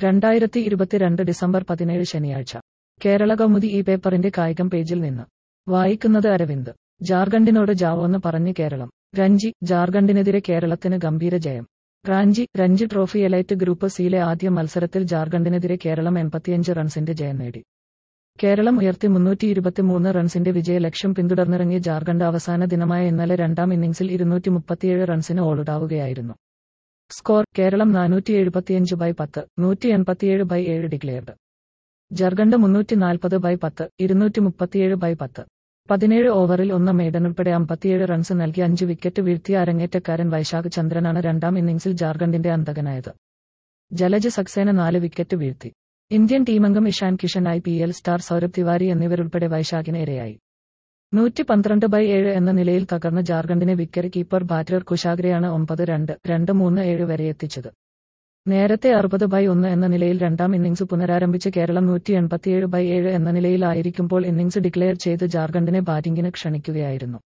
രണ്ടായിരത്തി ഇരുപത്തിരണ്ട് ഡിസംബർ പതിനേഴ് ശനിയാഴ്ച കേരള കൗമുദി ഈ പേപ്പറിന്റെ കായികം പേജിൽ നിന്ന് വായിക്കുന്നത് അരവിന്ദ് ജാർഖണ്ഡിനോട് ജാവോന്ന് പറഞ്ഞ് കേരളം രഞ്ജി ജാർഖണ്ഡിനെതിരെ കേരളത്തിന് ഗംഭീര ജയം Ranchi Ranji trophy elite group സിയിലെ ആദ്യ മത്സരത്തിൽ ജാർഖണ്ഡിനെതിരെ കേരളം എൺപത്തിയഞ്ച് റൺസിന്റെ ജയം നേടി കേരളം ഉയർത്തി മുന്നൂറ്റി ഇരുപത്തിമൂന്ന് റൺസിന്റെ വിജയലക്ഷ്യം പിന്തുടർന്നിറങ്ങിയ ജാർഖണ്ഡ് അവസാന ദിനമായ ഇന്നലെ രണ്ടാം ഇന്നിംഗ്സിൽ ഇരുന്നൂറ്റി മുപ്പത്തിയേഴ് റൺസിന് ഓളുടാവുകയായിരുന്നു സ്കോർ കേരളം നാനൂറ്റി എഴുപത്തിയഞ്ച് ബൈ പത്ത് നൂറ്റി എൺപത്തിയേഴ് ബൈ ഏഴ് ഡിക്ലെയർഡ് ജർഖണ്ഡ് മുന്നൂറ്റി നാൽപ്പത് ബൈ പത്ത് ഇരുന്നൂറ്റി മുപ്പത്തിയേഴ് ബൈ പത്ത് പതിനേഴ് ഓവറിൽ ഒന്ന് മെയ്ഡൻ ഉൾപ്പെടെ അമ്പത്തിയേഴ് റൺസ് നൽകി അഞ്ച് വിക്കറ്റ് വീഴ്ത്തിയ അരങ്ങേറ്റക്കാരൻ വൈശാഖ് ചന്ദ്രനാണ് രണ്ടാം ഇന്നിംഗ്സിൽ ജാർഖണ്ഡിന്റെ അന്തകനായത് ജലജ് സക്സേന നാല് വിക്കറ്റ് വീഴ്ത്തി ഇന്ത്യൻ ടീമംഗം Ishan Kishan I P L star Saurabh Tiwary എന്നിവരുൾപ്പെടെ വൈശാഖിന് ഇരയായി നൂറ്റി പന്ത്രണ്ട് ബൈ ഏഴ് എന്ന നിലയിൽ തകർന്ന ജാർഖണ്ഡിനെ വിക്കറ്റ് കീപ്പർ ബാറ്റർ കുശാഗ്രയാണ് ഒമ്പത് രണ്ട് രണ്ട് മൂന്ന് ഏഴ് വരെ എത്തിച്ചത് നേരത്തെ അറുപത് ബൈ ഒന്ന് എന്ന നിലയിൽ രണ്ടാം ഇന്നിംഗ്സ് പുനരാരംഭിച്ച് കേരളം നൂറ്റി എൺപത്തിയേഴ് ബൈ ഏഴ് എന്ന നിലയിലായിരിക്കുമ്പോൾ ഇന്നിംഗ്സ് ഡിക്ലെയർ ചെയ്ത് ജാർഖണ്ഡിനെ ബാറ്റിംഗിന് ക്ഷണിക്കുകയായിരുന്നു